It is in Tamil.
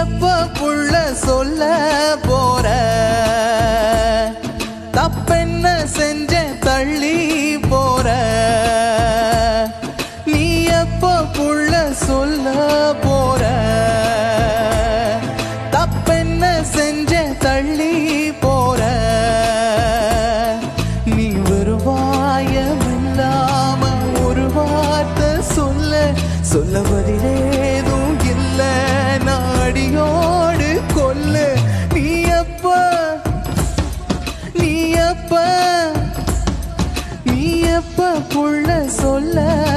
எப்ப புள்ள சொல்ல போற தப்பென்ன செஞ்ச தள்ளி போற நீ எப்ப புள்ள சொல்ல போற தப்பென்ன செஞ்ச தள்ளி போற நீ வருவாயம் இல்லாம ஒரு வார்த்தை சொல்ல சொல்ல பதிலேதும் இல்ல நாடியோடு கொல்ல நீ எப்ப நீ எப்ப நீ எப்ப புள்ள சொல்ல